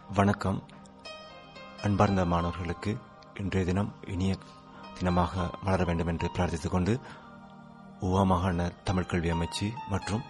வணக்கம் அன்பார்ந்த மாணவர்களுக்கு இன்றைய தினம் இனிய தினமாக மலர வேண்டும் என்று பிரார்த்தித்துக் கொண்டு உவா மாகாண தமிழ் கல்வி அமைச்சு மற்றும்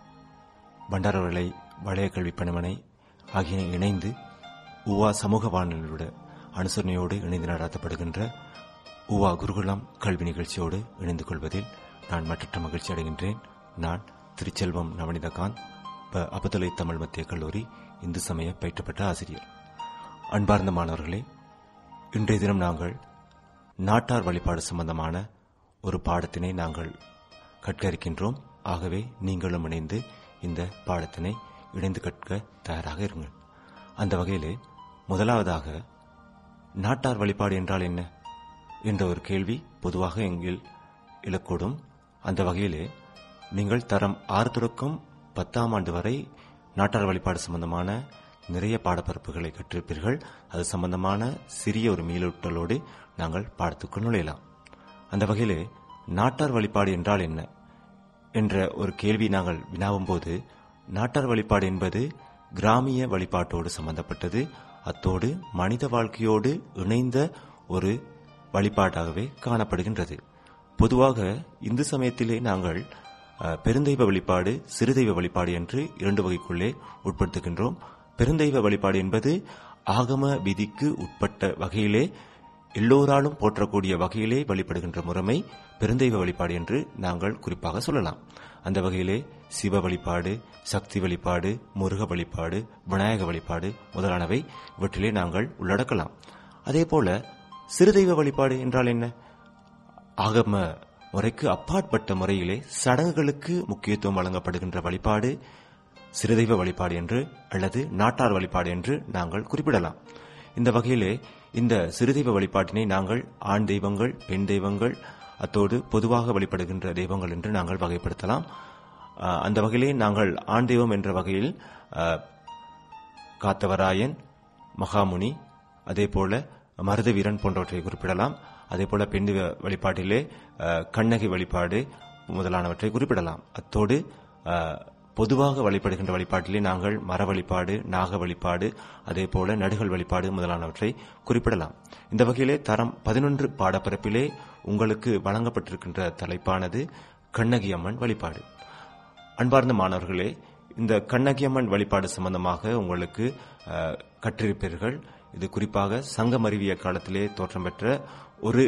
பண்டாரவளை வளைய கல்வி பணிமனை ஆகியன இணைந்து உவா சமூக வானொலியோட அனுசரணையோடு இணைந்து நடத்தப்படுகின்ற உவா குருகுலம் கல்வி நிகழ்ச்சியோடு இணைந்து கொள்வதில் நான் மற்றற்ற மகிழ்ச்சி அடைகின்றேன் நான் திருச்செல்வம் நவனிதகாந்த் ப அபதுலை தமிழ் மத்திய கல்லூரி இந்து சமய பயிற்றப்பட்ட ஆசிரியர் அன்பார்ந்த மாணவர்களே இன்றைய தினம் நாங்கள் நாட்டார் வழிபாடு சம்பந்தமான ஒரு பாடத்தினை நாங்கள் கற்க இருக்கின்றோம் ஆகவே நீங்களும் இணைந்து இந்த பாடத்தினை இணைந்து கற்க தயாராக இருங்கள் அந்த வகையிலே முதலாவதாக நாட்டார் வழிபாடு என்றால் என்ன என்ற ஒரு கேள்வி பொதுவாக எங்கில் எழக்கூடும் அந்த வகையிலே நீங்கள் தரம் ஆறு தொடக்கம் பத்தாம் ஆண்டு வரை நாட்டார் வழிபாடு சம்பந்தமான நிறைய பாடப்பரப்புகளை கற்றிருப்பீர்கள் அது சம்பந்தமான சிறிய ஒரு மீளூட்டலோடு நாங்கள் பாடத்துக்குள் நுழையலாம் அந்த வகையிலே நாட்டார் வழிபாடு என்றால் என்ன என்ற ஒரு கேள்வி நாங்கள் வினாவும் போது நாட்டார் வழிபாடு என்பது கிராமிய வழிபாட்டோடு சம்பந்தப்பட்டது அத்தோடு மனித வாழ்க்கையோடு இணைந்த ஒரு வழிபாட்டாகவே காணப்படுகின்றது பொதுவாக இந்து சமயத்திலே நாங்கள் அஹ், பெருந்தெய்வ வழிபாடு சிறுதெய்வ வழிபாடு என்று இரண்டு வகைக்குள்ளே உட்படுத்துகின்றோம் பெருந்தெய்வ வழிபாடு என்பது ஆகம விதிக்கு உட்பட்ட வகையிலே எல்லோராலும் போற்றக்கூடிய வகையிலே வழிபடுகின்ற முறைமை பெருந்தெய்வ வழிபாடு என்று நாங்கள் குறிப்பாக சொல்லலாம் அந்த வகையிலே சிவ வழிபாடு சக்தி வழிபாடு முருக வழிபாடு விநாயக வழிபாடு முதலானவை இவற்றிலே நாங்கள் உள்ளடக்கலாம் அதேபோல சிறுதெய்வ வழிபாடு என்றால் என்ன ஆகம முறைக்கு அப்பாற்பட்ட முறையிலே சடங்குகளுக்கு முக்கியத்துவம் வழங்கப்படுகின்ற வழிபாடு சிறுதெய்வ வழிபாடு என்று அல்லது நாட்டார் வழிபாடு என்று நாங்கள் குறிப்பிடலாம் இந்த வகையிலே இந்த சிறுதெய்வ வழிபாட்டினை நாங்கள் ஆண் தெய்வங்கள் பெண் தெய்வங்கள் அத்தோடு பொதுவாக வழிபடுகின்ற தெய்வங்கள் என்று நாங்கள் வகைப்படுத்தலாம் அஹ், அந்த வகையிலே நாங்கள் ஆண் தெய்வம் என்ற வகையில் அஹ், காத்தவராயன் மகாமுனி அதேபோல மருதவீரன் போன்றவற்றை குறிப்பிடலாம் அதேபோல பெண் தெய்வ வழிபாட்டிலே அஹ், கண்ணகி வழிபாடு முதலானவற்றை குறிப்பிடலாம் அத்தோடு அஹ், பொதுவாக வழிபடுகின்ற வழிபாட்டிலே நாங்கள் மர வழிபாடு நாக வழிபாடு அதேபோல நடுகள் வழிபாடு முதலானவற்றை குறிப்பிடலாம் இந்த வகையிலே தரம் பதினொன்று பாடப்பரப்பிலே உங்களுக்கு வழங்கப்பட்டிருக்கின்ற தலைப்பானது கண்ணகி அம்மன் வழிபாடு அன்பார்ந்த மாணவர்களே இந்த கண்ணகியம்மன் வழிபாடு சம்பந்தமாக உங்களுக்கு அஹ், கற்றிருப்பீர்கள் இது குறிப்பாக சங்கம் அறிவிய காலத்திலே தோற்றம் பெற்ற ஒரு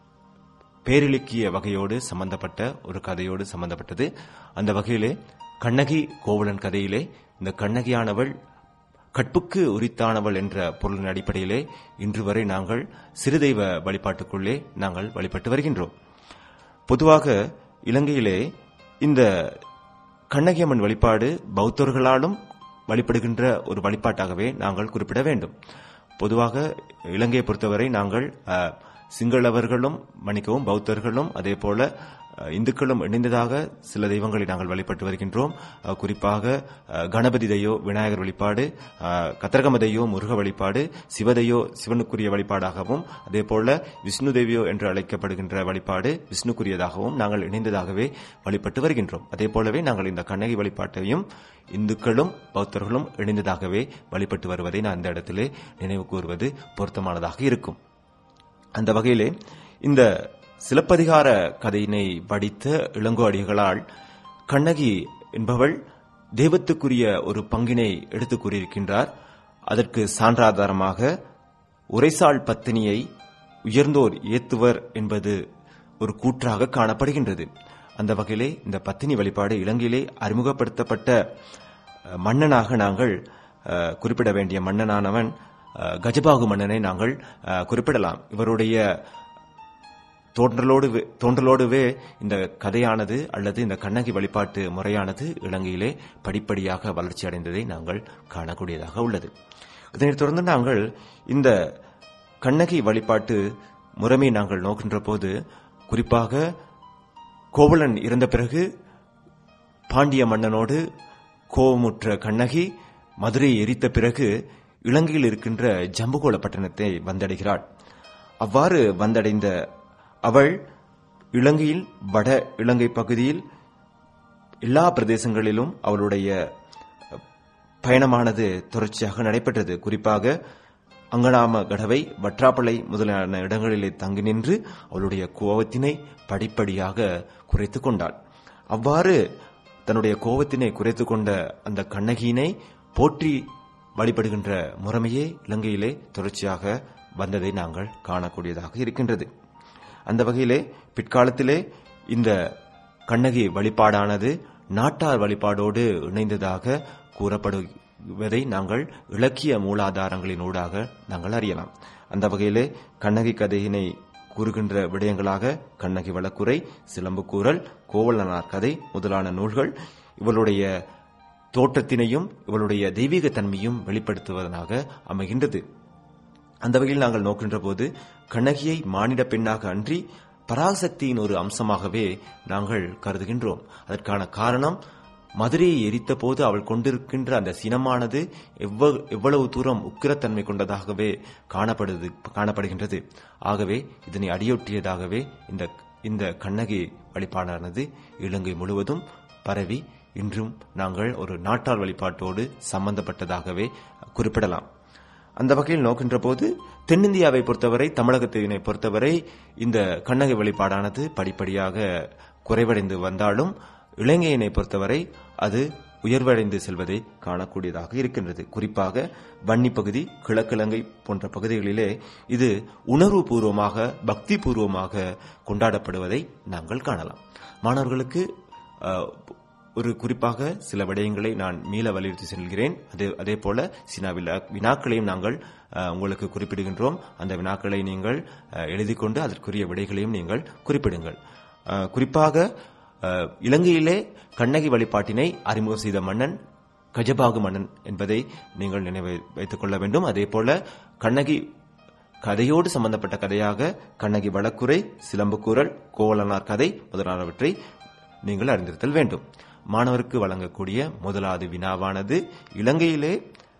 பேரிலக்கிய வகையோடு சம்பந்தப்பட்ட ஒரு கதையோடு சம்பந்தப்பட்டது அந்த வகையிலே கண்ணகி கோவலன் கதையிலே இந்த கண்ணகியானவள் கற்புக்கு உரித்தானவள் என்ற பொருளின் அடிப்படையிலே இன்று வரை நாங்கள் சிறுதெய்வ வழிபாட்டுக்குள்ளே நாங்கள் வழிபட்டு வருகின்றோம் பொதுவாக இலங்கையிலே இந்த கண்ணகியம்மன் வழிபாடு பௌத்தர்களாலும் வழிபடுகின்ற ஒரு வழிபாட்டாகவே நாங்கள் குறிப்பிட வேண்டும் பொதுவாக இலங்கையை பொறுத்தவரை நாங்கள் அஹ், சிங்களவர்களும் மன்னிக்கவும் பௌத்தர்களும் அதே போல அஹ், இந்துக்களும் இணைந்ததாக சில தெய்வங்களை நாங்கள் வழிபட்டு வருகின்றோம் அஹ், குறிப்பாக அஹ், கணபதி தெய்வோ விநாயகர் வழிபாடு அஹ், கத்தரகம தெய்வோ முருக வழிபாடு சிவதையோ சிவனுக்குரிய வழிபாடாகவும் அதே போல விஷ்ணு தேவியோ என்று அழைக்கப்படுகின்ற வழிபாடு விஷ்ணுக்குரியதாகவும் நாங்கள் இணைந்ததாகவே வழிபட்டு வருகின்றோம் அதே போலவே நாங்கள் இந்த கண்ணகி வழிபாட்டையும் இந்துக்களும் பௌத்தர்களும் இணைந்ததாகவே வழிபட்டு வருவதை நான் இந்த இடத்திலே நினைவு கூறுவது பொருத்தமானதாக இருக்கும் அந்த வகையிலே இந்த சிலப்பதிகார கதையினை படித்த இளங்கோ அடிகளால் கண்ணகி என்பவள் தெய்வத்துக்குரிய ஒரு பங்கினை எடுத்துக் கூறியிருக்கின்றார் அதற்கு சான்றாதாரமாக உரைசால் பத்தினியை உயர்ந்தோர் ஏத்துவர் என்பது ஒரு கூற்றாக காணப்படுகின்றது அந்த வகையிலே இந்த பத்தினி வழிபாடு இலங்கையிலே அறிமுகப்படுத்தப்பட்ட அஹ், மன்னனாக நாங்கள் அஹ், குறிப்பிட வேண்டிய மன்னனானவன் அஹ், கஜபாகு மன்னனை நாங்கள் அஹ், குறிப்பிடலாம் இவருடைய தோன்றலோடு தோன்றலோடுவே இந்த கதையானது அல்லது இந்த கண்ணகி வழிபாட்டு முறையானது இலங்கையிலே படிப்படியாக வளர்ச்சி அடைந்ததை நாங்கள் காணக்கூடியதாக உள்ளது இதனைத் தொடர்ந்து நாங்கள் இந்த கண்ணகி வழிபாட்டு முறைமை நாங்கள் நோக்கின்ற போது குறிப்பாக கோவலன் இறந்த பிறகு பாண்டிய மன்னனோடு கோபமுற்ற கண்ணகி மதுரையை எரித்த பிறகு இலங்கையில் இருக்கின்ற ஜம்புகோள பட்டணத்தை வந்தடைகிறாள் அவ்வாறு வந்தடைந்த அவள் இலங்கையில் வட இலங்கை பகுதியில் எல்லா பிரதேசங்களிலும் அவளுடைய பயணமானது தொடர்ச்சியாக நடைபெற்றது குறிப்பாக அங்கனாம கடவை வற்றாப்பளை முதலான இடங்களிலே தங்கி நின்று அவளுடைய கோபத்தினை படிப்படியாக குறைத்துக் கொண்டாள் அவ்வாறு தன்னுடைய கோபத்தினை குறைத்துக் கொண்ட அந்த கண்ணகியினை போற்றி வழிபடுகின்ற முறைமையே இலங்கையிலே தொடர்ச்சியாக வந்ததை நாங்கள் காணக்கூடியதாக இருக்கின்றது அந்த வகையிலே பிற்காலத்திலே இந்த கண்ணகி வழிபாடானது நாட்டார் வழிபாடோடு இணைந்ததாக கூறப்படுவதை நாங்கள் இலக்கிய மூலாதாரங்களின் ஊடாக நாங்கள் அறியலாம் அந்த வகையிலே கண்ணகி கதையினை கூறுகின்ற விடயங்களாக கண்ணகி வழக்குரை சிலம்புக்கூறல் கோவலனார் கதை முதலான நூல்கள் இவளுடைய தோற்றத்தினையும் இவளுடைய தெய்வீக தன்மையும் வெளிப்படுத்துவதனாக அமைகின்றது அந்த வகையில் நாங்கள் நோக்கின்ற போது கண்ணகியை மானிட பெண்ணாக அன்றி பராசக்தியின் ஒரு அம்சமாகவே நாங்கள் கருதுகின்றோம் அதற்கான காரணம் மதுரையை எரித்த போது அவள் கொண்டிருக்கின்ற அந்த சினமானது எவ்வ- எவ்வளவு தூரம் உக்கிரத்தன்மை கொண்டதாகவே காணப்படுது காணப்படுகின்றது ஆகவே இதனை அடியொற்றியதாகவே இந்த இந்த கண்ணகி வழிபாடானது இலங்கை முழுவதும் பரவி இன்றும் நாங்கள் ஒரு நாட்டார் வழிபாட்டோடு சம்பந்தப்பட்டதாகவே குறிப்பிடலாம் அந்த வகையில் நோக்கின்ற போது தென்னிந்தியாவை பொறுத்தவரை தமிழகத்தினை பொறுத்தவரை இந்த கண்ணகி வழிபாடானது படிப்படியாக குறைவடைந்து வந்தாலும் இலங்கையினை பொறுத்தவரை அது உயர்வடைந்து செல்வதை காணக்கூடியதாக இருக்கின்றது குறிப்பாக வன்னி பகுதி கிழக்கிழங்கை போன்ற பகுதிகளிலே இது உணர்வுபூர்வமாக பக்தி பூர்வமாக கொண்டாடப்படுவதை நாங்கள் காணலாம் மாணவர்களுக்கு அஹ், ஒரு குறிப்பாக சில விடயங்களை நான் மீள வலியுறுத்தி செல்கிறேன் அதே அதே போல சில வினா- வினாக்களையும் நாங்கள் அஹ், உங்களுக்கு குறிப்பிடுகின்றோம் அந்த வினாக்களை நீங்கள் அஹ், எழுதிக் கொண்டு அதற்குரிய விடைகளையும் நீங்கள் குறிப்பிடுங்கள் அஹ், குறிப்பாக அஹ், இலங்கையிலே கண்ணகி வழிபாட்டினை அறிமுகம் செய்த மன்னன் கஜபாகு மன்னன் என்பதை நீங்கள் நினைவு வைத்துக் கொள்ள வேண்டும் அதே போல கண்ணகி கதையோடு சம்பந்தப்பட்ட கதையாக கண்ணகி வழக்குரை சிலம்புக்கூறல் கோவலனார் கதை முதலானவற்றை நீங்கள் அறிந்திருத்தல் வேண்டும் மாணவருக்கு வழங்கக்கூடிய முதலாவது வினாவானது இலங்கையிலே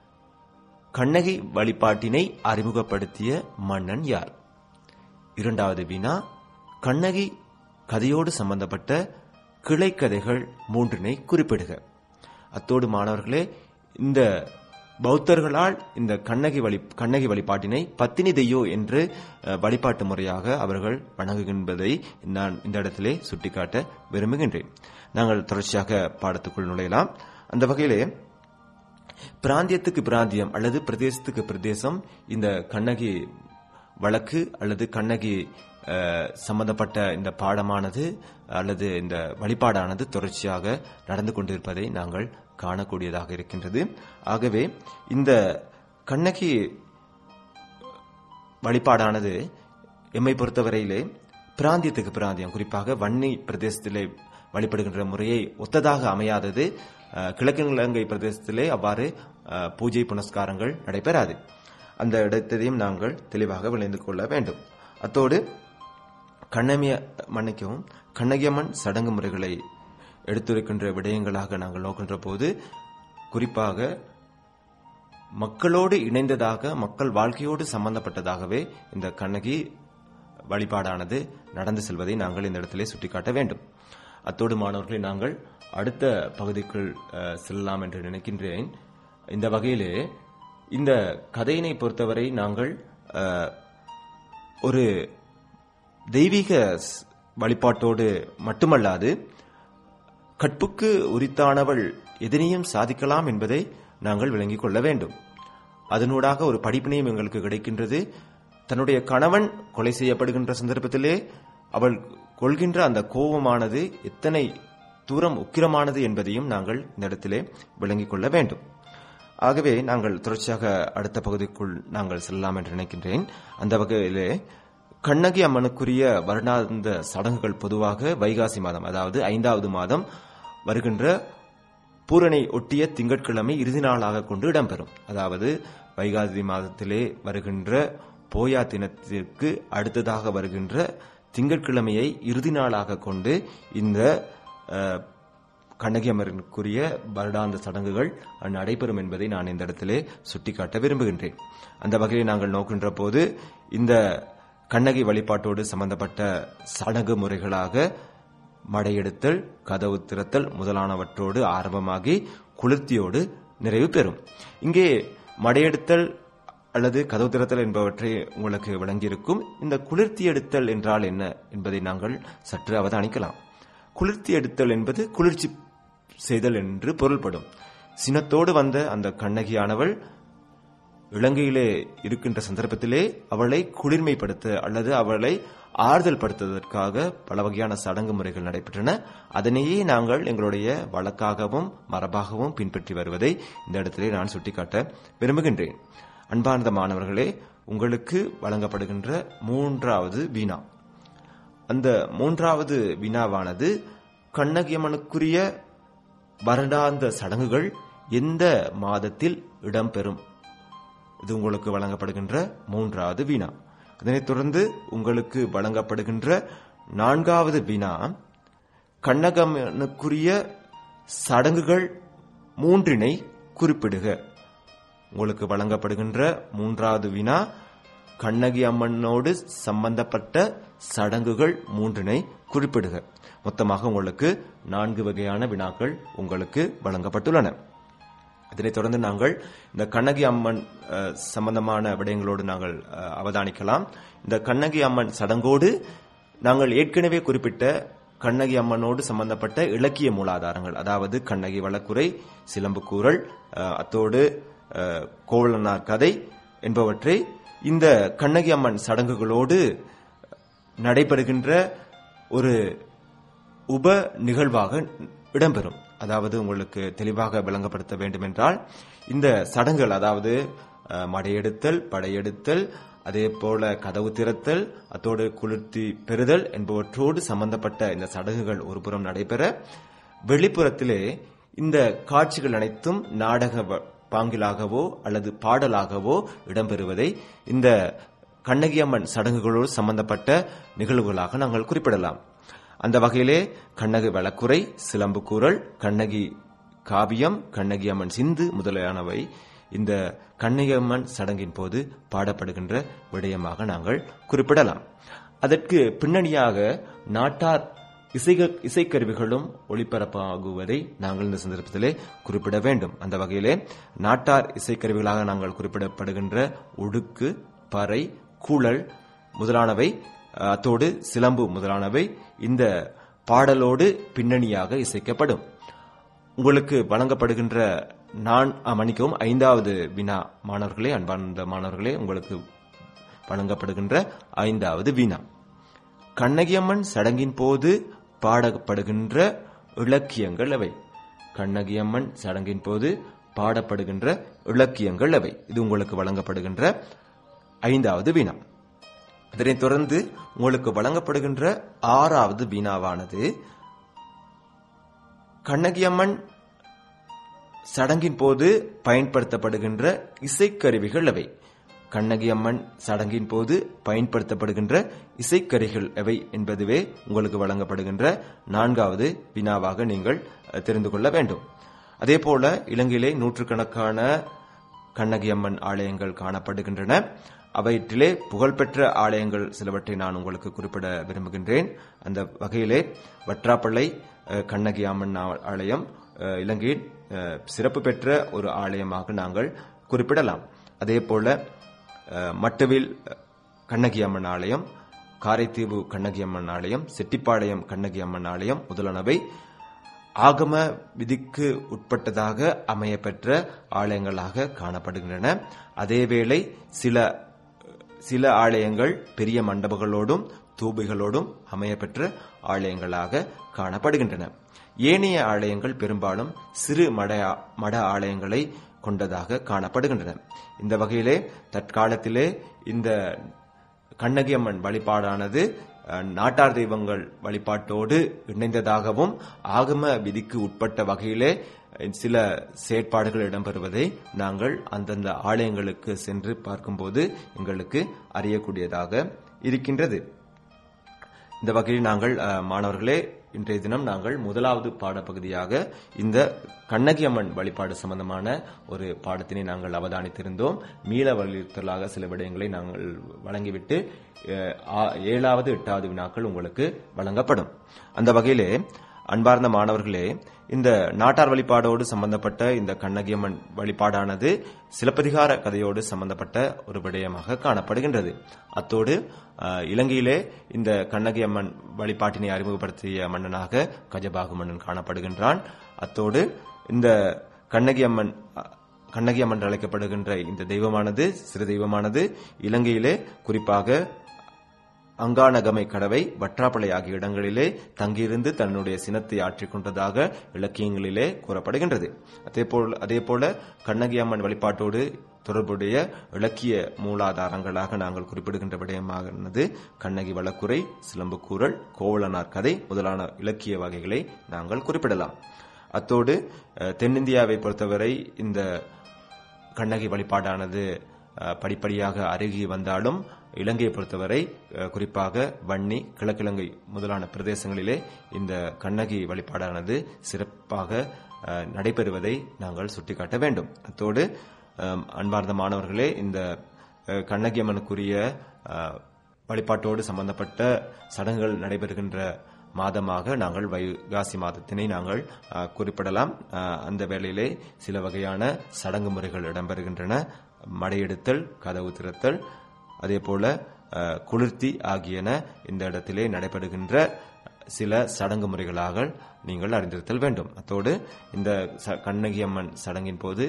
கண்ணகி வழிபாட்டினை அறிமுகப்படுத்திய மன்னன் யார் இரண்டாவது வினா கண்ணகி கதையோடு சம்பந்தப்பட்ட கிளைக்கதைகள் மூன்றினை குறிப்பிடுக அத்தோடு மாணவர்களே இந்த பௌத்தர்களால் இந்த கண்ணகி வழி கண்ணகி வழிபாட்டினை பத்தினி தெய்யோ என்று அஹ், வழிபாட்டு முறையாக அவர்கள் வணங்குகின்றதை நான் இந்த இடத்திலே சுட்டிக்காட்ட விரும்புகின்றேன் நாங்கள் தொடர்ச்சியாக பாடத்துக்குள் நுழையலாம் அந்த வகையிலே பிராந்தியத்துக்கு பிராந்தியம் அல்லது பிரதேசத்துக்கு பிரதேசம் இந்த கண்ணகி வழக்கு அல்லது கண்ணகி அஹ், சம்பந்தப்பட்ட இந்த பாடமானது அல்லது இந்த வழிபாடானது தொடர்ச்சியாக நடந்து கொண்டிருப்பதை நாங்கள் காணக்கூடியதாக இருக்கின்றது ஆகவே இந்த கண்ணகி வழிபாடானது எம்மை பொறுத்தவரையிலே பிராந்தியத்துக்கு பிராந்தியம் குறிப்பாக வன்னி பிரதேசத்திலே வழிபடுகின்ற முறையை ஒத்ததாக அமையாதது அஹ், கிழக்கு இலங்கை பிரதேசத்திலே அவ்வாறு அஹ், பூஜை புனஸ்காரங்கள் நடைபெறாது அந்த இடத்தையும் நாங்கள் தெளிவாக விளைந்து கொள்ள வேண்டும் அத்தோடு கண்ணமிய மன்னிக்கவும் கண்ணகியம்மன் சடங்கு முறைகளை எடுத்துரைக்கின்ற விடயங்களாக நாங்கள் நோக்கின்ற போது குறிப்பாக மக்களோடு இணைந்ததாக மக்கள் வாழ்க்கையோடு சம்பந்தப்பட்டதாகவே இந்த கண்ணகி வழிபாடானது நடந்து செல்வதை நாங்கள் இந்த இடத்திலே சுட்டிக்காட்ட வேண்டும் அத்தோடு மாணவர்களை நாங்கள் அடுத்த பகுதிக்குள் அஹ், செல்லலாம் என்று நினைக்கின்றேன் இந்த வகையிலே இந்த கதையினை பொறுத்தவரை நாங்கள் அஹ், ஒரு தெய்வீக ஸ்- வழிபாட்டோடு மட்டுமல்லாது கற்புக்கு உரித்தானவள் எதனையும் சாதிக்கலாம் என்பதை நாங்கள் விளங்கிக் கொள்ள வேண்டும் அதனூடாக ஒரு படிப்பினையும் எங்களுக்கு கிடைக்கின்றது தன்னுடைய கணவன் கொலை செய்யப்படுகின்ற சந்தர்ப்பத்திலே அவள் கொள்கின்ற அந்த கோபமானது எத்தனை தூரம் உக்கிரமானது என்பதையும் நாங்கள் இந்த இடத்திலே விளங்கிக் கொள்ள வேண்டும் ஆகவே நாங்கள் தொடர்ச்சியாக அடுத்த பகுதிக்குள் நாங்கள் செல்லலாம் என்று நினைக்கின்றேன் அந்த வகையிலே கண்ணகி அம்மனுக்குரிய வருடாந்த சடங்குகள் பொதுவாக வைகாசி மாதம் அதாவது ஐந்தாவது மாதம் வருகின்ற பூரணை ஒட்டிய திங்கட்கிழமை இறுதி நாளாக கொண்டு இடம்பெறும் அதாவது வைகாசி மாதத்திலே வருகின்ற போயா தினத்திற்கு அடுத்ததாக வருகின்ற திங்கட்கிழமையை இறுதி நாளாக கொண்டு இந்த அஹ், கண்ணகி அம்மனுக்குரிய வருடாந்த சடங்குகள் நடைபெறும் என்பதை நான் இந்த இடத்திலே சுட்டிக்காட்ட விரும்புகின்றேன் அந்த வகையில் நாங்கள் நோக்கின்ற போது இந்த கண்ணகி வழிபாட்டோடு சம்பந்தப்பட்ட சடங்கு முறைகளாக மடையெடுத்தல் கதவு திறத்தல் முதலானவற்றோடு ஆரம்பமாகி குளிர்த்தியோடு நிறைவு பெறும் இங்கே மடையெடுத்தல் அல்லது கதவு திறத்தல் என்பவற்றை உங்களுக்கு விளங்கியிருக்கும் இந்த குளிர்த்தி எடுத்தல் என்றால் என்ன என்பதை நாங்கள் சற்று அவதானிக்கலாம் குளிர்த்தி எடுத்தல் என்பது குளிர்ச்சி செய்தல் என்று பொருள்படும் சினத்தோடு வந்த அந்த கண்ணகியானவள் இலங்கையிலே இருக்கின்ற சந்தர்ப்பத்திலே அவளை குளிர்மைப்படுத்த அல்லது அவளை ஆறுதல் படுத்துவதற்காக பல வகையான சடங்கு முறைகள் நடைபெற்றன அதனையே நாங்கள் எங்களுடைய வழக்காகவும் மரபாகவும் பின்பற்றி வருவதை இந்த இடத்திலே நான் சுட்டிக்காட்ட விரும்புகின்றேன் அன்பார்ந்த மாணவர்களே உங்களுக்கு வழங்கப்படுகின்ற மூன்றாவது வீணா அந்த மூன்றாவது வினாவானது கண்ணகியம்மனுக்குரிய வருடாந்த சடங்குகள் எந்த மாதத்தில் இடம்பெறும் இது உங்களுக்கு வழங்கப்படுகின்ற மூன்றாவது வினா அதனைத் தொடர்ந்து உங்களுக்கு வழங்கப்படுகின்ற நான்காவது வினா கண்ணகம்மனுக்குரிய சடங்குகள் மூன்றினை குறிப்பிடுக உங்களுக்கு வழங்கப்படுகின்ற மூன்றாவது வினா கண்ணகி அம்மனோடு சம்பந்தப்பட்ட சடங்குகள் மூன்றினை குறிப்பிடுக மொத்தமாக உங்களுக்கு நான்கு வகையான வினாக்கள் உங்களுக்கு வழங்கப்பட்டுள்ளன இதனைத் தொடர்ந்து நாங்கள் இந்த கண்ணகி அம்மன் அஹ், சம்பந்தமான விடயங்களோடு நாங்கள் அஹ், அவதானிக்கலாம் இந்த கண்ணகி அம்மன் சடங்கோடு நாங்கள் ஏற்கனவே குறிப்பிட்ட கண்ணகி அம்மனோடு சம்பந்தப்பட்ட இலக்கிய மூலாதாரங்கள் அதாவது கண்ணகி வழக்குரை சிலம்புக்கூறல் அஹ், அத்தோடு அஹ், கோவலனார் கதை என்பவற்றை இந்த கண்ணகி அம்மன் சடங்குகளோடு நடைபெறுகின்ற ஒரு உப நிகழ்வாக இடம்பெறும் அதாவது உங்களுக்கு தெளிவாக விளங்கப்படுத்த வேண்டும் என்றால் இந்த சடங்குகள் அதாவது அஹ், மடையெடுத்தல் படையெடுத்தல் அதே போல கதவு திறத்தல் அத்தோடு குளிர்த்தி பெறுதல் என்பவற்றோடு சம்பந்தப்பட்ட இந்த சடங்குகள் ஒருபுறம் நடைபெற வெளிப்புறத்திலே இந்த காட்சிகள் அனைத்தும் நாடக வ- பாங்கிலாகவோ அல்லது பாடலாகவோ இடம்பெறுவதை இந்த கண்ணகியம்மன் சடங்குகளோடு சம்பந்தப்பட்ட நிகழ்வுகளாக நாங்கள் குறிப்பிடலாம் அந்த வகையிலே கண்ணகி வழக்குரை சிலம்புக்கூறல் கண்ணகி காவியம் கண்ணகி அம்மன் சிந்து முதலியானவை இந்த கண்ணகியம்மன் சடங்கின் போது பாடப்படுகின்ற விடயமாக நாங்கள் குறிப்பிடலாம் அதற்கு பின்னணியாக நாட்டார் இசை இசைக்கருவிகளும் ஒளிபரப்பாகுவதை நாங்கள் இந்த சந்தர்ப்பத்திலே குறிப்பிட வேண்டும் அந்த வகையிலே நாட்டார் இசைக்கருவிகளாக நாங்கள் குறிப்பிடப்படுகின்ற உடுக்கு பறை கூழல் முதலானவை அஹ், அத்தோடு சிலம்பு முதலானவை இந்த பாடலோடு பின்னணியாக இசைக்கப்படும் உங்களுக்கு வழங்கப்படுகின்ற நான் அஹ், மன்னிக்கவும் ஐந்தாவது வினா மாணவர்களே அன்பார்ந்த மாணவர்களே உங்களுக்கு வழங்கப்படுகின்ற ஐந்தாவது வினா கண்ணகியம்மன் சடங்கின் போது பாடப்படுகின்ற இலக்கியங்கள் அவை கண்ணகியம்மன் சடங்கின் போது பாடப்படுகின்ற இலக்கியங்கள் அவை இது உங்களுக்கு வழங்கப்படுகின்ற ஐந்தாவது வினா இதனைத் தொடர்ந்து உங்களுக்கு வழங்கப்படுகின்ற ஆறாவது வினாவானது கண்ணகியம்மன் சடங்கின் போது பயன்படுத்தப்படுகின்ற இசைக்கருவிகள் அவை கண்ணகியம்மன் சடங்கின் போது பயன்படுத்தப்படுகின்ற இசைக்கருவிகள் எவை என்பதுவே உங்களுக்கு வழங்கப்படுகின்ற நான்காவது வினாவாக நீங்கள் அஹ், தெரிந்து கொள்ள வேண்டும் அதே போல இலங்கையிலே நூற்றுக்கணக்கான கண்ணகியம்மன் ஆலயங்கள் காணப்படுகின்றன அவற்றிலே புகழ்பெற்ற ஆலயங்கள் சிலவற்றை நான் உங்களுக்கு குறிப்பிட விரும்புகின்றேன் அந்த வகையிலே வற்றாப்பள்ளை அஹ், கண்ணகி அம்மன் ஆ- ஆலயம் அஹ், இலங்கையின் அஹ், சிறப்பு பெற்ற ஒரு ஆலயமாக நாங்கள் குறிப்பிடலாம் அதே போல அஹ், மட்டவில் அஹ், கண்ணகி அம்மன் ஆலயம் காரைத்தீவு கண்ணகி அம்மன் ஆலயம் செட்டிப்பாளையம் கண்ணகி அம்மன் ஆலயம் முதலானவை ஆகம விதிக்கு உட்பட்டதாக அமையப்பெற்ற ஆலயங்களாக காணப்படுகின்றன அதேவேளை சில சில ஆலயங்கள் பெரிய மண்டபங்களோடும் தூபிகளோடும் அமையப்பெற்ற ஆலயங்களாக காணப்படுகின்றன ஏனைய ஆலயங்கள் பெரும்பாலும் சிறு மட மட ஆலயங்களை கொண்டதாக காணப்படுகின்றன இந்த வகையிலே தற்காலத்திலே இந்த கண்ணகியம்மன் வழிபாடானது அஹ், நாட்டார் தெய்வங்கள் வழிபாட்டோடு இணைந்ததாகவும் ஆகம விதிக்கு உட்பட்ட வகையிலே அஹ், சில செயற்பாடுகள் இடம்பெறுவதை நாங்கள் அந்தந்த ஆலயங்களுக்கு சென்று பார்க்கும்போது எங்களுக்கு அறியக்கூடியதாக இருக்கின்றது இந்த வகையில் நாங்கள் அஹ், மாணவர்களே இன்றைய தினம் நாங்கள் முதலாவது பாடப்பகுதியாக இந்த கண்ணகியம்மன் வழிபாடு சம்பந்தமான ஒரு பாடத்தினை நாங்கள் அவதானித்திருந்தோம் மீள வலியுறுத்தலாக சில விடயங்களை நாங்கள் வழங்கிவிட்டு அஹ், ஆ- ஏழாவது எட்டாவது வினாக்கள் உங்களுக்கு வழங்கப்படும் அந்த வகையிலே அன்பார்ந்த மாணவர்களே இந்த நாட்டார் வழிபாடோடு சம்பந்தப்பட்ட இந்த கண்ணகியம்மன் வழிபாடானது சிலப்பதிகார கதையோடு சம்பந்தப்பட்ட ஒரு விடயமாக காணப்படுகின்றது அத்தோடு அஹ், இலங்கையிலே இந்த கண்ணகியம்மன் வழிபாட்டினை அறிமுகப்படுத்திய மன்னனாக கஜபாகு மன்னன் காணப்படுகின்றான் அத்தோடு இந்த கண்ணகியம்மன் அஹ், கண்ணகியம்மன் என்று அழைக்கப்படுகின்ற இந்த தெய்வமானது சிறு தெய்வமானது இலங்கையிலே குறிப்பாக அங்கானகமை கடவை வற்றாப்பளை ஆகிய இடங்களிலே தங்கியிருந்து தன்னுடைய சினத்தை ஆற்றிக் கொண்டதாக இலக்கியங்களிலே கூறப்படுகின்றது அதேபோல் அதேபோல கண்ணகி அம்மன் வழிபாட்டோடு தொடர்புடைய இலக்கிய மூலாதாரங்களாக நாங்கள் குறிப்பிடுகின்ற விடயமானது கண்ணகி வழக்குரை சிலம்புக்கூறல் கோவலனார் கதை முதலான இலக்கிய வகைகளை நாங்கள் குறிப்பிடலாம் அத்தோடு அஹ், தென்னிந்தியாவை பொறுத்தவரை இந்த கண்ணகி வழிபாடானது அஹ், படிப்படியாக அருகி வந்தாலும் இலங்கையை பொறுத்தவரை அஹ், குறிப்பாக வன்னி கிழக்கிழங்கை முதலான பிரதேசங்களிலே இந்த கண்ணகி வழிபாடானது சிறப்பாக அஹ், நடைபெறுவதை நாங்கள் சுட்டிக்காட்ட வேண்டும் அத்தோடு அஹ், அன்பார்ந்த மாணவர்களே இந்த அஹ், கண்ணகி அம்மனுக்குரிய அஹ், வழிபாட்டோடு சம்பந்தப்பட்ட சடங்குகள் நடைபெறுகின்ற மாதமாக நாங்கள் வைகாசி மாதத்தினை நாங்கள் அஹ், குறிப்பிடலாம் அஹ், அந்த வேளையிலே சில வகையான சடங்கு முறைகள் இடம்பெறுகின்றன மடையெடுத்தல் கதவு திறத்தல் அதே போல அஹ், குளிர்த்தி ஆகியன இந்த இடத்திலே நடைபெறுகின்ற சில சடங்கு முறைகளாக நீங்கள் அறிந்திருத்தல் வேண்டும் அத்தோடு இந்த ச- கண்ணகி அம்மன் சடங்கின் போது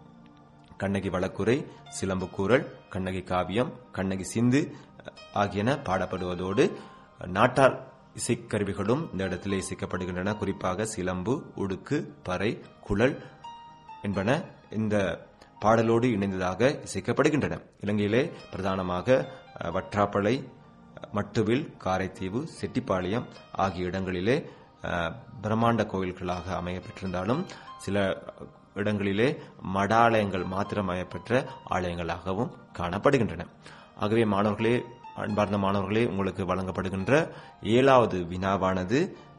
கண்ணகி வழக்குரை சிலம்புக்கூறல் கண்ணகி காவியம் கண்ணகி சிந்து அஹ், ஆகியன பாடப்படுவதோடு நாட்டார் இசைக்கருவிகளும் இந்த இடத்திலே இசைக்கப்படுகின்றன குறிப்பாக சிலம்பு உடுக்கு பறை குழல் என்பன இந்த பாடலோடு இணைந்ததாக இசைக்கப்படுகின்றன இலங்கையிலே பிரதானமாக அஹ், வற்றாப்பளை மட்டுவில் காரைத்தீவு செட்டிப்பாளையம் ஆகிய இடங்களிலே அஹ், பிரம்மாண்ட கோயில்களாக அமைய பெற்றிருந்தாலும் சில இடங்களிலே மடாலயங்கள் மாத்திரம் அமையப்பெற்ற ஆலயங்களாகவும் காணப்படுகின்றன ஆகவே மாணவர்களே அன்பார்ந்த மாணவர்களே உங்களுக்கு வழங்கப்படுகின்ற ஏழாவது வினாவானது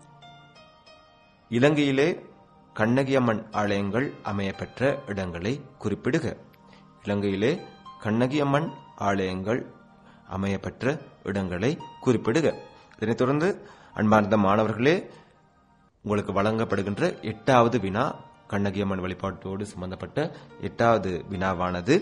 இலங்கையிலே கண்ணகியம்மன் ஆலயங்கள் அமையப்பெற்ற இடங்களை குறிப்பிடுக இலங்கையிலே கண்ணகியம்மன் ஆலயங்கள் அமையப்பெற்ற இடங்களை குறிப்பிடுக இதனைத் தொடர்ந்து அன்பார்ந்த மாணவர்களே உங்களுக்கு வழங்கப்படுகின்ற எட்டாவது வினா கண்ணகியம்மன் வழிபாட்டோடு சம்பந்தப்பட்ட எட்டாவது வினாவானது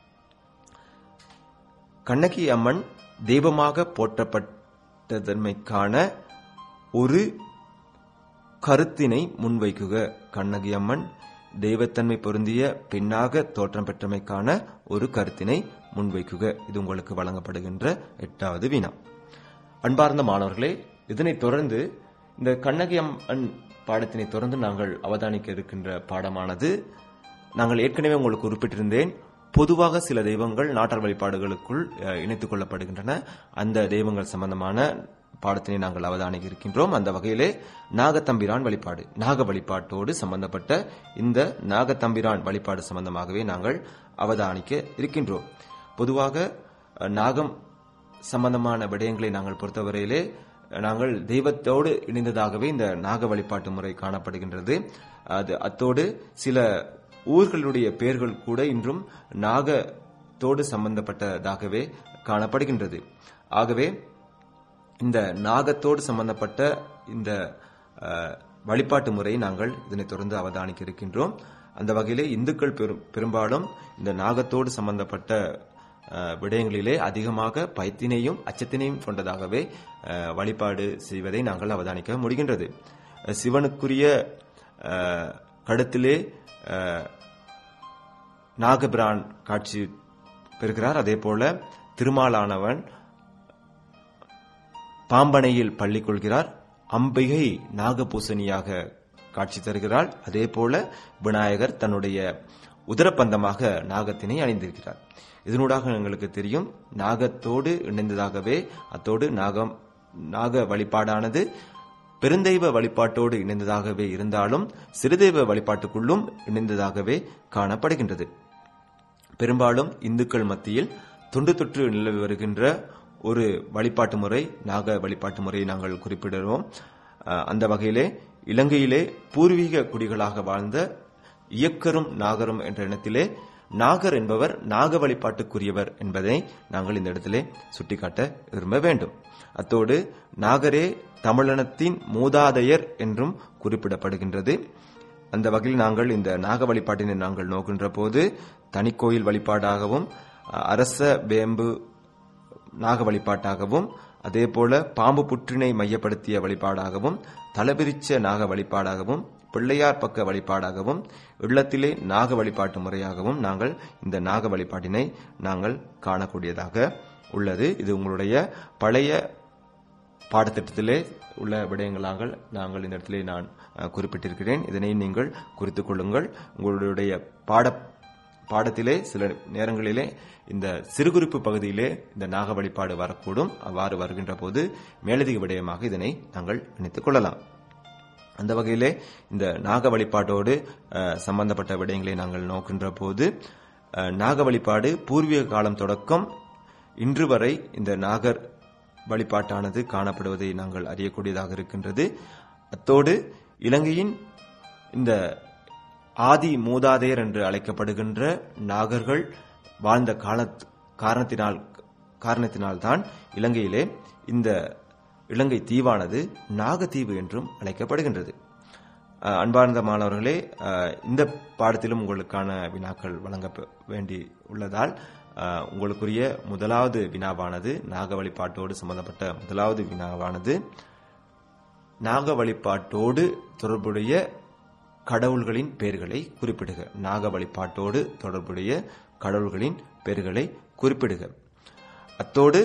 கண்ணகி அம்மன் தெய்வமாக போற்றப்பட்டதன்மைக்கான ஒரு கருத்தினை முன்வைக்குக கண்ணகி அம்மன் தெய்வத்தன்மை பொருந்திய பெண்ணாக தோற்றம் பெற்றமைக்கான ஒரு கருத்தினை முன்வைக்குக இது உங்களுக்கு வழங்கப்படுகின்ற எட்டாவது வினா அன்பார்ந்த மாணவர்களே இதனைத் தொடர்ந்து இந்த கண்ணகி அம்மன் பாடத்தினை தொடர்ந்து நாங்கள் அவதானிக்க இருக்கின்ற பாடமானது நாங்கள் ஏற்கனவே உங்களுக்கு குறிப்பிட்டிருந்தேன் பொதுவாக சில தெய்வங்கள் நாட்டார் வழிபாடுகளுக்குள் அஹ், இணைத்துக் கொள்ளப்படுகின்றன அந்த தெய்வங்கள் சம்பந்தமான பாடத்தினை நாங்கள் அவதானிக்க இருக்கின்றோம் அந்த வகையிலே நாகத்தம்பிரான் வழிபாடு நாக வழிபாட்டோடு சம்பந்தப்பட்ட இந்த நாகத்தம்பிரான் வழிபாடு சம்பந்தமாகவே நாங்கள் அவதானிக்க இருக்கின்றோம் பொதுவாக அஹ், நாகம் சம்பந்தமான விடயங்களை நாங்கள் பொறுத்தவரையிலே நாங்கள் தெய்வத்தோடு இணைந்ததாகவே இந்த நாக வழிபாட்டு முறை காணப்படுகின்றது அது அத்தோடு சில ஊர்களுடைய பெயர்கள் கூட இன்றும் நாகத்தோடு சம்பந்தப்பட்டதாகவே காணப்படுகின்றது ஆகவே இந்த நாகத்தோடு சம்பந்தப்பட்ட இந்த அஹ், வழிபாட்டு முறையை நாங்கள் இதனைத் தொடர்ந்து அவதானிக்க இருக்கின்றோம் அந்த வகையிலே இந்துக்கள் பெரும் பெரும்பாலும் இந்த நாகத்தோடு சம்பந்தப்பட்ட அஹ், விடயங்களிலே அதிகமாக பயத்தினையும் அச்சத்தினையும் கொண்டதாகவே அஹ், வழிபாடு செய்வதை நாங்கள் அவதானிக்க முடிகின்றது அஹ், சிவனுக்குரிய அஹ், கழுத்திலே அஹ், நாகபிரான் காட்சி பெறுகிறார் அதே போல திருமாலானவன் பாம்பனையில் பள்ளி கொள்கிறார் அம்பிகை நாகபூசணியாக காட்சி தருகிறாள் அதே போல விநாயகர் தன்னுடைய உதரப்பந்தமாக நாகத்தினை அணிந்திருக்கிறார் இதனூடாக எங்களுக்கு தெரியும் நாகத்தோடு இணைந்ததாகவே அத்தோடு நாகம் நாக வழிபாடானது பெருந்தெய்வ வழிபாட்டோடு இணைந்ததாகவே இருந்தாலும் சிறுதெய்வ வழிபாட்டுக்குள்ளும் இணைந்ததாகவே காணப்படுகின்றது பெரும்பாலும் இந்துக்கள் மத்தியில் தொண்டு தொற்று நிலவி வருகின்ற ஒரு வழிபாட்டு முறை நாக வழிபாட்டு முறையை நாங்கள் குறிப்பிடுவோம் அஹ், அந்த வகையிலே இலங்கையிலே பூர்வீக குடிகளாக வாழ்ந்த இயக்கரும் நாகரும் என்ற இனத்திலே நாகர் என்பவர் நாக வழிபாட்டுக்குரியவர் என்பதை நாங்கள் இந்த இடத்திலே சுட்டிக்காட்ட விரும்ப வேண்டும் அத்தோடு நாகரே தமிழினத்தின் மூதாதையர் என்றும் குறிப்பிடப்படுகின்றது அந்த வகையில் நாங்கள் இந்த நாக வழிபாட்டினை நாங்கள் நோக்கின்ற போது தனிக்கோயில் வழிபாடாகவும் அஹ், அரச வேம்பு நாக வழிபாட்டாகவும் அதேபோல பாம்பு புற்றினை மையப்படுத்திய வழிபாடாகவும் தலபிரிச்ச நாக வழிபாடாகவும் பிள்ளையார் பக்க வழிபாடாகவும் இல்லத்திலே நாக வழிபாட்டு முறையாகவும் நாங்கள் இந்த நாக வழிபாட்டினை நாங்கள் காணக்கூடியதாக உள்ளது இது உங்களுடைய பழைய பாடத்திட்டத்திலே உள்ள விடயங்களாக நாங்கள் இந்த இடத்திலே நான் அஹ், குறிப்பிட்டிருக்கிறேன் இதனை நீங்கள் குறித்துக் கொள்ளுங்கள் உங்களுடைய பாட பாடத்திலே சில நேரங்களிலே இந்த சிறுகுறிப்பு பகுதியிலே இந்த நாக வழிபாடு வரக்கூடும் அவ்வாறு வருகின்ற போது மேலதிக விடயமாக இதனை நாங்கள் இணைத்துக் கொள்ளலாம் அந்த வகையிலே இந்த நாக வழிபாட்டோடு அஹ், சம்பந்தப்பட்ட விடயங்களை நாங்கள் நோக்கின்ற போது அஹ், நாக வழிபாடு பூர்வீக காலம் தொடக்கம் இன்று வரை இந்த நாகர் வழிபாட்டானது காணப்படுவதை நாங்கள் அறியக்கூடியதாக இருக்கின்றது அத்தோடு இலங்கையின் இந்த ஆதி மூதாதையர் என்று அழைக்கப்படுகின்ற நாகர்கள் வாழ்ந்த கால காரணத்தினால் காரணத்தினால்தான் இலங்கையிலே இந்த இலங்கை தீவானது நாகத்தீவு என்றும் அழைக்கப்படுகின்றது அஹ், அன்பார்ந்த மாணவர்களே அஹ், இந்த பாடத்திலும் உங்களுக்கான வினாக்கள் வழங்க வேண்டி உள்ளதால் அஹ், உங்களுக்குரிய முதலாவது வினாவானது நாக வழிபாட்டோடு சம்பந்தப்பட்ட முதலாவது வினாவானது நாக வழிபாட்டோடு தொடர்புடைய கடவுள்களின் பெயர்களை குறிப்பிடுக நாக வழிபாட்டோடு தொடர்புடைய கடவுள்களின் பெயர்களை குறிப்பிடுக அத்தோடு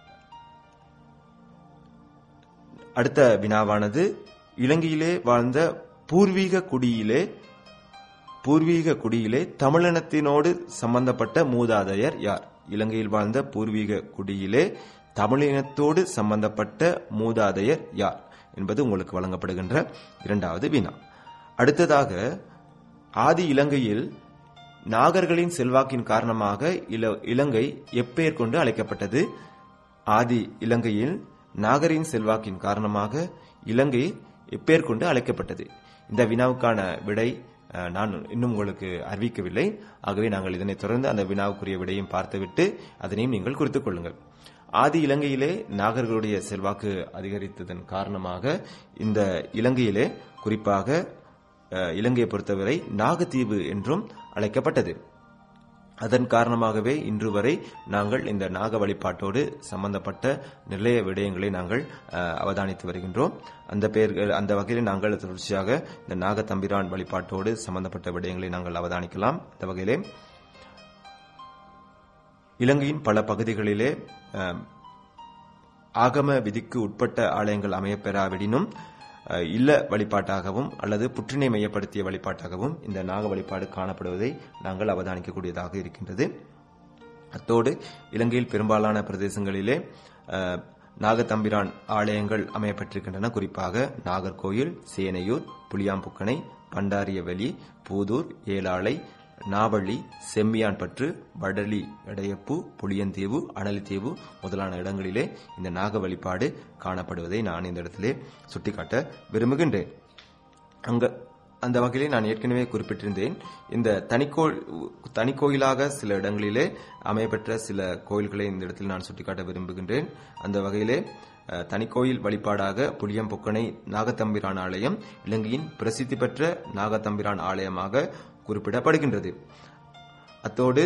அடுத்த வினாவானது இலங்கையிலே வாழ்ந்த பூர்வீக குடியிலே பூர்வீக குடியிலே தமிழினத்தினோடு சம்பந்தப்பட்ட மூதாதையர் யார் இலங்கையில் வாழ்ந்த பூர்வீக குடியிலே தமிழினத்தோடு சம்பந்தப்பட்ட மூதாதையர் யார் என்பது உங்களுக்கு வழங்கப்படுகின்ற இரண்டாவது வினா அடுத்ததாக ஆதி இலங்கையில் நாகர்களின் செல்வாக்கின் காரணமாக இல- இலங்கை எப்பெயர் கொண்டு அழைக்கப்பட்டது ஆதி இலங்கையில் நாகரின் செல்வாக்கின் காரணமாக இலங்கை எப்பெயர் கொண்டு அழைக்கப்பட்டது இந்த வினாவுக்கான விடை அஹ், நான் இன்னும் உங்களுக்கு அறிவிக்கவில்லை ஆகவே நாங்கள் இதனை தொடர்ந்து அந்த வினாவுக்குரிய விடையும் பார்த்துவிட்டு அதனையும் நீங்கள் குறித்துக் கொள்ளுங்கள் ஆதி இலங்கையிலே நாகர்களுடைய செல்வாக்கு அதிகரித்ததன் காரணமாக இந்த இலங்கையிலே குறிப்பாக அஹ், இலங்கையை பொறுத்தவரை நாகத்தீவு என்றும் அழைக்கப்பட்டது அதன் காரணமாகவே இன்று வரை நாங்கள் இந்த நாக வழிபாட்டோடு சம்பந்தப்பட்ட நிறைய விடயங்களை நாங்கள் அஹ், அவதானித்து வருகின்றோம் அந்த பெயர்கள் அந்த வகையில் நாங்கள் தொடர்ச்சியாக இந்த நாகத்தம்பிரான் வழிபாட்டோடு சம்பந்தப்பட்ட விடயங்களை நாங்கள் அவதானிக்கலாம் அந்த வகையிலே இலங்கையின் பல பகுதிகளிலே அஹ், ஆகம விதிக்கு உட்பட்ட ஆலயங்கள் அமையப்பெறாவிடினும் அஹ், இல்ல வழிபாட்டாகவும் அல்லது புற்றினை மையப்படுத்திய வழிபாட்டாகவும் இந்த நாக வழிபாடு காணப்படுவதை நாங்கள் அவதானிக்கக்கூடியதாக இருக்கின்றது அத்தோடு இலங்கையில் பெரும்பாலான பிரதேசங்களிலே அஹ், நாகத்தம்பிரான் ஆலயங்கள் அமையப்பட்டிருக்கின்றன குறிப்பாக நாகர்கோயில் சேனையூர் புளியாம்புக்கனை பண்டாரியவெளி பூதூர் ஏலாளை நாவள்ளி செம்மியான்பற்று வடலி எடையப்பு புளியந்தீவு அனலித்தீவு முதலான இடங்களிலே இந்த நாக வழிபாடு காணப்படுவதை நான் இந்த இடத்திலே சுட்டிக்காட்ட விரும்புகின்றேன் அங்க அந்த வகையிலே நான் ஏற்கனவே குறிப்பிட்டிருந்தேன் இந்த தனிக்கோ தனிக்கோயிலாக சில இடங்களிலே அமையப்பெற்ற சில கோயில்களை இந்த இடத்தில் நான் சுட்டிக்காட்ட விரும்புகின்றேன் அந்த வகையிலே அஹ், தனிக்கோயில் வழிபாடாக புளியம்பொக்கனை நாகத்தம்பிரான் ஆலயம் இலங்கையின் பிரசித்தி பெற்ற நாகத்தம்பிரான் ஆலயமாக குறிப்பிடப்படுகின்றது அத்தோடு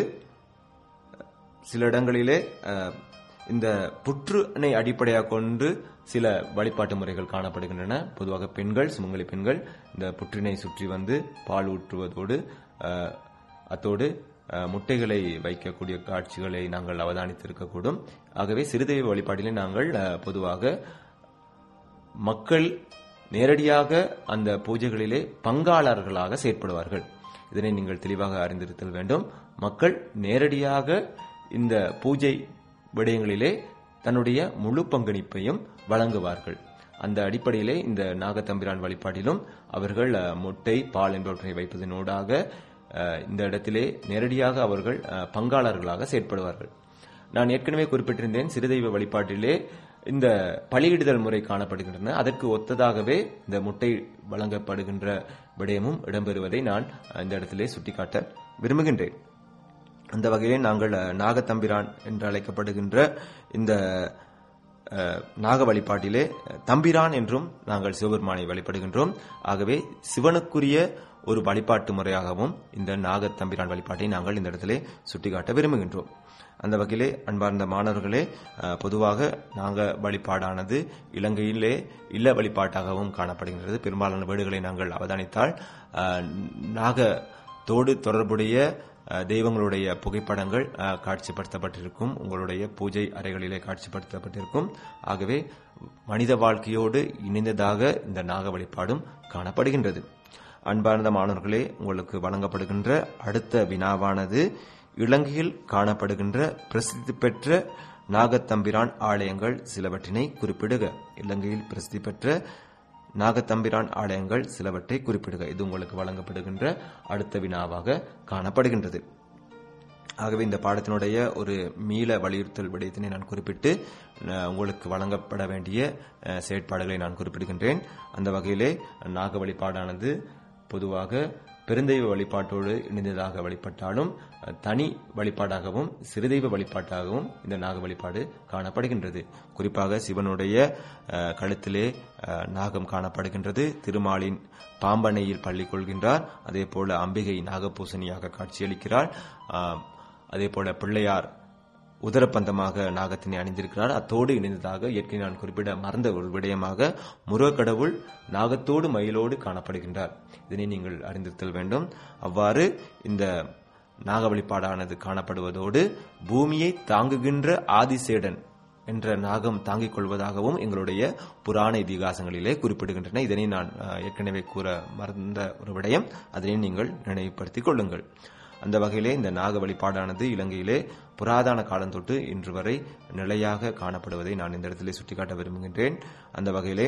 சில இடங்களிலே அஹ், இந்த புற்றுனை அடிப்படையாக கொண்டு சில வழிபாட்டு முறைகள் காணப்படுகின்றன பொதுவாக பெண்கள் சுமங்கலி பெண்கள் இந்த புற்றினை சுற்றி வந்து பால் ஊற்றுவதோடு அஹ், அத்தோடு அஹ், முட்டைகளை வைக்கக்கூடிய காட்சிகளை நாங்கள் அவதானித்திருக்கக்கூடும் ஆகவே சிறுதெய்வ வழிபாட்டிலே நாங்கள் அஹ், பொதுவாக மக்கள் நேரடியாக அந்த பூஜைகளிலே பங்காளர்களாக செயற்படுவார்கள் இதனை நீங்கள் தெளிவாக அறிந்திருத்தல் வேண்டும் மக்கள் நேரடியாக இந்த பூஜை விடயங்களிலே தன்னுடைய முழு பங்களிப்பையும் வழங்குவார்கள் அந்த அடிப்படையிலே இந்த நாகத்தம்பிரான் வழிபாட்டிலும் அவர்கள் அஹ், முட்டை பால் என்பவற்றை வைப்பதனூடாக அஹ், இந்த இடத்திலே நேரடியாக அவர்கள் அஹ், பங்காளர்களாக செயற்படுவார்கள் நான் ஏற்கனவே குறிப்பிட்டிருந்தேன் சிறுதெய்வ வழிபாட்டிலே இந்த பலியிடுதல் முறை காணப்படுகின்றன அதற்கு ஒத்ததாகவே இந்த முட்டை வழங்கப்படுகின்ற விடயமும் இடம்பெறுவதை நான் இந்த இடத்திலே சுட்டிக்காட்ட விரும்புகின்றேன் அந்த வகையிலே நாங்கள் அஹ், நாகத்தம்பிரான் என்று அழைக்கப்படுகின்ற இந்த அஹ், நாக வழிபாட்டிலே அஹ், தம்பிரான் என்றும் நாங்கள் சிவபெருமானை வழிபடுகின்றோம் ஆகவே சிவனுக்குரிய ஒரு வழிபாட்டு முறையாகவும் இந்த நாகத்தம்பிரான் வழிபாட்டை நாங்கள் இந்த இடத்திலே சுட்டிக்காட்ட விரும்புகின்றோம் அந்த வகையிலே அன்பார்ந்த மாணவர்களே அஹ், பொதுவாக நாக வழிபாடானது இலங்கையிலே இல்ல வழிபாட்டாகவும் காணப்படுகின்றது பெரும்பாலான வீடுகளை நாங்கள் அவதானித்தால் அஹ், நாகத்தோடு தொடர்புடைய அஹ், தெய்வங்களுடைய புகைப்படங்கள் அஹ், காட்சிப்படுத்தப்பட்டிருக்கும் உங்களுடைய பூஜை அறைகளிலே காட்சிப்படுத்தப்பட்டிருக்கும் ஆகவே மனித வாழ்க்கையோடு இணைந்ததாக இந்த நாக வழிபாடும் காணப்படுகின்றது அன்பார்ந்த மாணவர்களே உங்களுக்கு வழங்கப்படுகின்ற அடுத்த வினாவானது இலங்கையில் காணப்படுகின்ற பிரசித்தி பெற்ற நாகத்தம்பிரான் ஆலயங்கள் சிலவற்றினை குறிப்பிடுக இலங்கையில் பிரசித்தி பெற்ற நாகத்தம்பிரான் ஆலயங்கள் சிலவற்றை குறிப்பிடுக இது உங்களுக்கு வழங்கப்படுகின்ற அடுத்த வினாவாக காணப்படுகின்றது ஆகவே இந்த பாடத்தினுடைய ஒரு மீள வலியுறுத்தல் விடயத்தினை நான் குறிப்பிட்டு அஹ், உங்களுக்கு வழங்கப்பட வேண்டிய அஹ், செயற்பாடுகளை நான் குறிப்பிடுகின்றேன் அந்த வகையிலே நாக வழிபாடானது பொதுவாக பெருந்தெய்வ வழிபாட்டோடு இணைந்ததாக வழிபட்டாலும் அஹ், தனி வழிபாடாகவும் சிறுதெய்வ வழிபாட்டாகவும் இந்த நாக வழிபாடு காணப்படுகின்றது குறிப்பாக சிவனுடைய அஹ், கழுத்திலே அஹ், நாகம் காணப்படுகின்றது திருமாலின் பாம்பனையில் பள்ளி கொள்கின்றார் அதே போல அம்பிகை நாகபூசணியாக காட்சியளிக்கிறார் அஹ், அதே போல பிள்ளையார் உதரப்பந்தமாக நாகத்தினை அணிந்திருக்கிறார் அத்தோடு இணைந்ததாக இயற்கை நான் குறிப்பிட மறந்த ஒரு விடயமாக முருகக்கடவுள் நாகத்தோடு மயிலோடு காணப்படுகின்றார் இதனை நீங்கள் அறிந்திருத்தல் வேண்டும் அவ்வாறு இந்த நாக வழிபாடானது காணப்படுவதோடு பூமியை தாங்குகின்ற ஆதிசேடன் என்ற நாகம் தாங்கிக் கொள்வதாகவும் எங்களுடைய புராண இதிகாசங்களிலே குறிப்பிடுகின்றன இதனை நான் அஹ், ஏற்கனவே கூற மறந்த ஒரு விடயம் அதனை நீங்கள் நினைவுபடுத்திக் கொள்ளுங்கள் அந்த வகையிலே இந்த நாக வழிபாடானது இலங்கையிலே புராதன காலம் தொட்டு இன்று வரை நிலையாக காணப்படுவதை நான் இந்த இடத்திலே சுட்டிக்காட்ட விரும்புகின்றேன் அந்த வகையிலே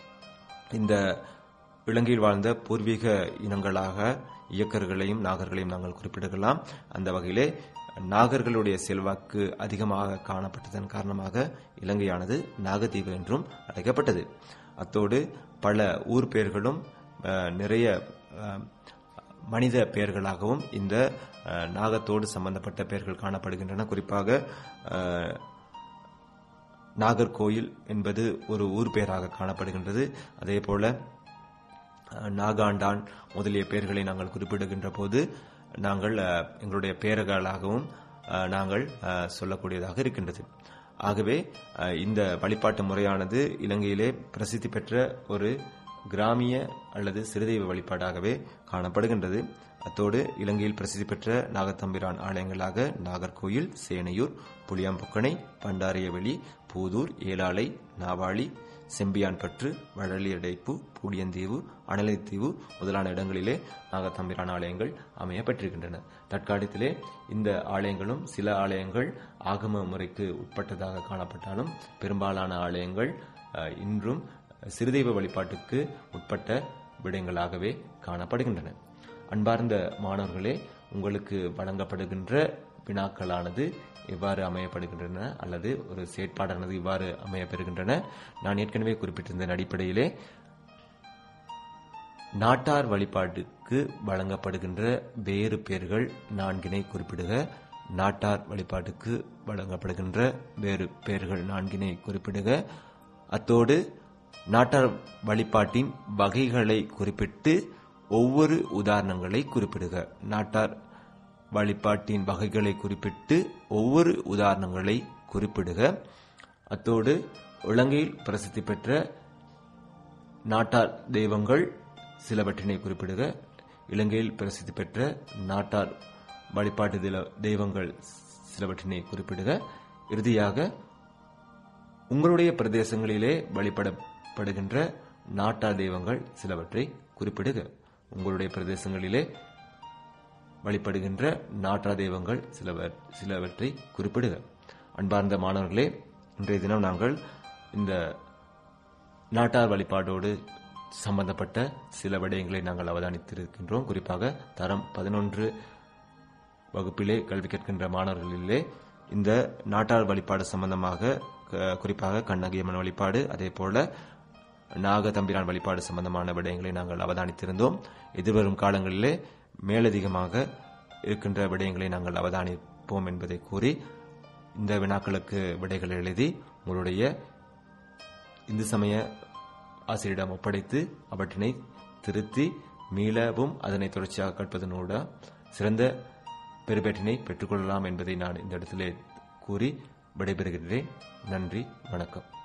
இந்த இலங்கையில் வாழ்ந்த பூர்வீக இனங்களாக இயக்கர்களையும் நாகர்களையும் நாங்கள் குறிப்பிடலாம் அந்த வகையிலே நாகர்களுடைய செல்வாக்கு அதிகமாக காணப்பட்டதன் காரணமாக இலங்கையானது நாகதீவு என்றும் அழைக்கப்பட்டது அத்தோடு பல ஊர் பெயர்களும் அஹ், நிறைய அஹ், மனித பெயர்களாகவும் இந்த அஹ், நாகத்தோடு சம்பந்தப்பட்ட பெயர்கள் காணப்படுகின்றன குறிப்பாக அஹ், நாகர்கோயில் என்பது ஒரு ஊர் பெயராக காணப்படுகின்றது அதே போல அஹ், நாகாண்டான் முதலிய பெயர்களை நாங்கள் குறிப்பிடுகின்ற போது நாங்கள் அஹ், எங்களுடைய பெயர்களாகவும் அஹ், நாங்கள் அஹ், சொல்லக்கூடியதாக இருக்கின்றது ஆகவே அஹ், இந்த வழிபாட்டு முறையானது இலங்கையிலே பிரசித்தி பெற்ற ஒரு கிராமிய அல்லது சிறுதெய்வ வழிபாடாகவே காணப்படுகின்றது அத்தோடு இலங்கையில் பிரசித்தி பெற்ற நாகத்தம்பிரான் ஆலயங்களாக நாகர்கோயில் சேனையூர் புளியாம்பொக்கனை பண்டாரியவெளி பூதூர் ஏலாலை நாவாளி செம்பியான்பற்று வழலியடைப்பு பூடியந்தீவு அனலைத்தீவு முதலான இடங்களிலே நாகத்தம்பிரான் ஆலயங்கள் அமைய பெற்றிருக்கின்றன தற்காலத்திலே இந்த ஆலயங்களும் சில ஆலயங்கள் ஆகம முறைக்கு உட்பட்டதாக காணப்பட்டாலும் பெரும்பாலான ஆலயங்கள் அஹ், இன்றும் சிறுதெய்வ வழிபாட்டுக்கு உட்பட்ட விடயங்களாகவே காணப்படுகின்றன அன்பார்ந்த மாணவர்களே உங்களுக்கு வழங்கப்படுகின்ற வினாக்களானது எவ்வாறு அமையப்படுகின்றன அல்லது ஒரு செயற்பாடானது இவ்வாறு அமையப்பெறுகின்றன நான் ஏற்கனவே குறிப்பிட்டிருந்த அடிப்படையிலே நாட்டார் வழிபாட்டுக்கு வழங்கப்படுகின்ற வேறு பெயர்கள் நான்கினை குறிப்பிடுக நாட்டார் வழிபாட்டுக்கு வழங்கப்படுகின்ற வேறு பெயர்கள் நான்கினை குறிப்பிடுக அத்தோடு நாட்டார் வழிபாட்டின் வகைகளை குறிப்பிட்டு ஒவ்வொரு உதாரணங்களை குறிப்பிடுக நாட்டார் வழிபாட்டின் வகைகளை குறிப்பிட்டு ஒவ்வொரு உதாரணங்களை குறிப்பிடுக அத்தோடு இலங்கையில் பிரசித்தி பெற்ற நாட்டார் தெய்வங்கள் சிலவற்றினை குறிப்பிடுக இலங்கையில் பிரசித்தி பெற்ற நாட்டார் வழிபாட்டு தில- தெய்வங்கள் சிலவற்றினை குறிப்பிடுக இறுதியாக உங்களுடைய பிரதேசங்களிலே வழிபடப்படுகின்ற நாட்டார் தெய்வங்கள் சிலவற்றை குறிப்பிடுக உங்களுடைய பிரதேசங்களிலே வழிபடுகின்ற நாட்டார் தெய்வங்கள் சிலவர் சிலவற்றை குறிப்பிடுக அன்பார்ந்த மாணவர்களே இன்றைய தினம் நாங்கள் இந்த நாட்டார் வழிபாடோடு சம்பந்தப்பட்ட சில விடயங்களை நாங்கள் அவதானித்திருக்கின்றோம் குறிப்பாக தரம் பதினொன்று வகுப்பிலே கல்வி கற்கின்ற மாணவர்களிலே இந்த நாட்டார் வழிபாடு சம்பந்தமாக க- குறிப்பாக கண்ணகியம்மன் வழிபாடு அதே போல நாகதம்பிரான் வழிபாடு சம்பந்தமான விடயங்களை நாங்கள் அவதானித்திருந்தோம் எதிர்வரும் காலங்களிலே மேலதிகமாக இருக்கின்ற விடயங்களை நாங்கள் அவதானிப்போம் என்பதை கூறி இந்த வினாக்களுக்கு விடைகள் எழுதி உங்களுடைய இந்து சமய ஆசிரியரிடம் ஒப்படைத்து அவற்றினை திருத்தி மீளவும் அதனை தொடர்ச்சியாக கற்பதனோட சிறந்த பெருபேட்டினை பெற்றுக்கொள்ளலாம் என்பதை நான் இந்த இடத்திலே கூறி விடைபெறுகிறேன் நன்றி வணக்கம்